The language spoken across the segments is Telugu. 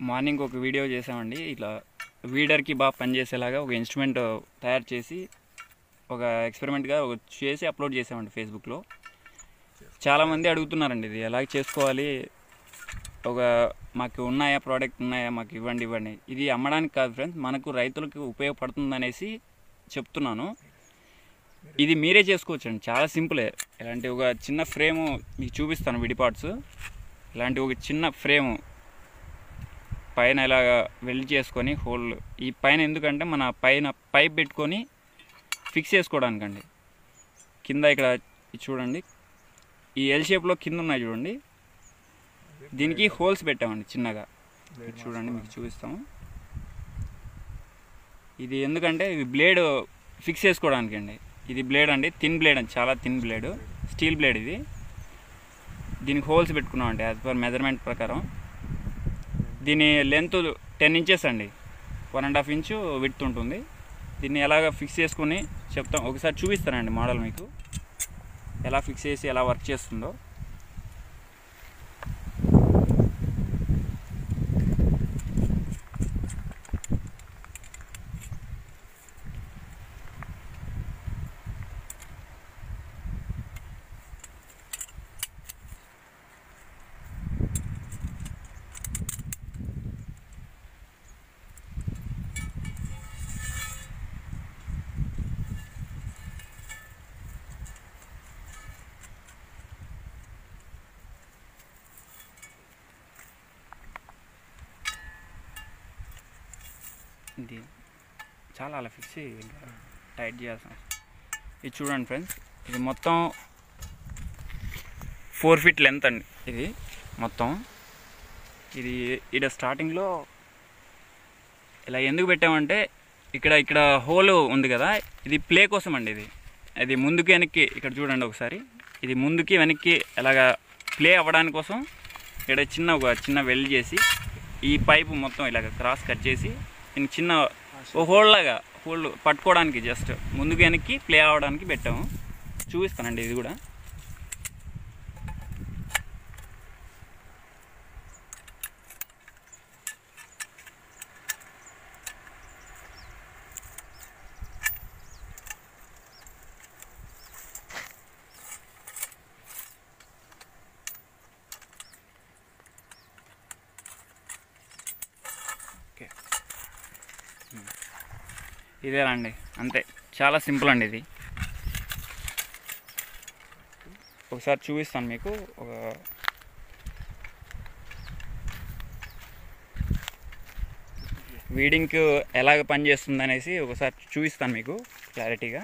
మార్నింగ్ ఒక వీడియో చేసామండి ఇట్లా వీడర్కి బాగా పనిచేసేలాగా ఒక ఇన్స్ట్రుమెంట్ తయారు చేసి ఒక ఎక్స్పెరిమెంట్గా ఒక చేసి అప్లోడ్ చేసామండి ఫేస్బుక్లో చాలామంది అడుగుతున్నారండి ఇది ఎలా చేసుకోవాలి ఒక మాకు ఉన్నాయా ప్రోడక్ట్ ఉన్నాయా మాకు ఇవ్వండి ఇవ్వండి ఇది అమ్మడానికి కాదు ఫ్రెండ్స్ మనకు రైతులకు ఉపయోగపడుతుంది అనేసి చెప్తున్నాను ఇది మీరే చేసుకోవచ్చండి చాలా సింపులే ఇలాంటి ఒక చిన్న ఫ్రేము మీకు చూపిస్తాను విడి పార్ట్స్ ఇలాంటి ఒక చిన్న ఫ్రేము పైన ఇలా వెల్డ్ చేసుకొని హోల్ ఈ పైన ఎందుకంటే మన పైన పైప్ పెట్టుకొని ఫిక్స్ చేసుకోవడానికండి కింద ఇక్కడ ఇది చూడండి ఈ ఎల్ షేప్లో కింద ఉన్నాయి చూడండి దీనికి హోల్స్ పెట్టామండి చిన్నగా ఇది చూడండి మీకు చూపిస్తాము ఇది ఎందుకంటే ఇది బ్లేడ్ ఫిక్స్ చేసుకోవడానికి అండి ఇది బ్లేడ్ అండి థిన్ బ్లేడ్ అండి చాలా థిన్ బ్లేడ్ స్టీల్ బ్లేడ్ ఇది దీనికి హోల్స్ పెట్టుకున్నాం అండి యాజ్ పర్ మెజర్మెంట్ ప్రకారం దీని లెంత్ టెన్ ఇంచెస్ అండి one and half inch width ఉంటుంది దీన్ని ఎలాగ ఫిక్స్ చేసుకుని చెప్తాం ఒకసారి చూపిస్తానండి మోడల్ మీకు ఎలా ఫిక్స్ చేసి ఎలా వర్క్ చేస్తుందో ఇది చాలా అలా ఫిక్స్ ఇంకా టైట్ చేయాల్సిన అవసరం. ఇది చూడండి ఫ్రెండ్స్ ఇది మొత్తం ఫోర్ ఫీట్ లెంత్ అండి ఇది మొత్తం ఇది ఇక్కడ స్టార్టింగ్లో ఇలా ఎందుకు పెట్టామంటే ఇక్కడ ఇక్కడ హోల్ ఉంది కదా ఇది ప్లే కోసం అండి ఇది ఇది ముందుకి వెనక్కి ఇక్కడ చూడండి ఒకసారి ఇది ముందుకి వెనక్కి ఇలాగా ప్లే అవ్వడానికి కోసం ఇక్కడ చిన్న ఒక చిన్న వెల్డ్ చేసి ఈ పైపు మొత్తం ఇలాగ క్రాస్ కట్ చేసి దీనికి చిన్న ఓ హోల్ లాగా హోల్ పట్టుకోవడానికి జస్ట్ ముందుకు వెనక్కి ప్లే అవ్వడానికి పెట్టాము చూపిస్తానండి ఇది కూడా ఓకే ఇదేనండి అంతే చాలా సింపుల్ అండి ఇది ఒకసారి చూపిస్తాను మీకు ఒక వీడింగ్కి ఎలాగ పనిచేస్తుంది అనేసి ఒకసారి చూపిస్తాను మీకు క్లారిటీగా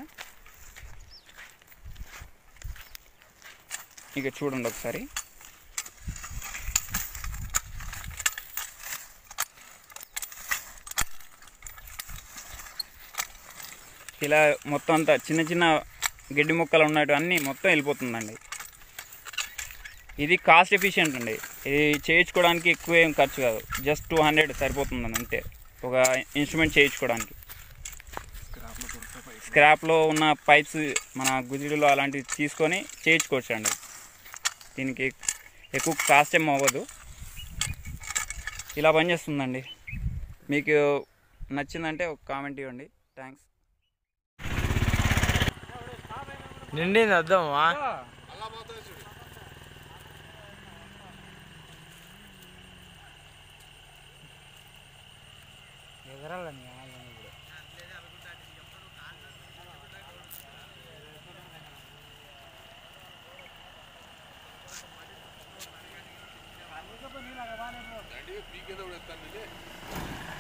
ఇక చూడండి ఒకసారి ఇలా మొత్తం అంతా చిన్న చిన్న గడ్డి మొక్కలు ఉన్నట్టు అన్నీ మొత్తం వెళ్ళిపోతుందండి ఇది కాస్ట్ ఎఫిషియెంట్ అండి ఇది చేయించుకోవడానికి ఎక్కువ ఏం ఖర్చు కాదు జస్ట్ టూ హండ్రెడ్ సరిపోతుందండి అంతే ఒక ఇన్స్ట్రుమెంట్ చేయించుకోవడానికి స్క్రాప్లో ఉన్న పైప్స్ మన గుజిడిలో అలాంటివి తీసుకొని చేయించుకోవచ్చు అండి దీనికి ఎక్కువ కాస్ట్ ఏం అవ్వదు ఇలా పనిచేస్తుందండి మీకు నచ్చిందంటే ఒక కామెంట్ ఇవ్వండి థ్యాంక్స్ నిండింది అద్దమ్మా ఎగరాలని ఇప్పుడు పీకేదో ఎత్తాను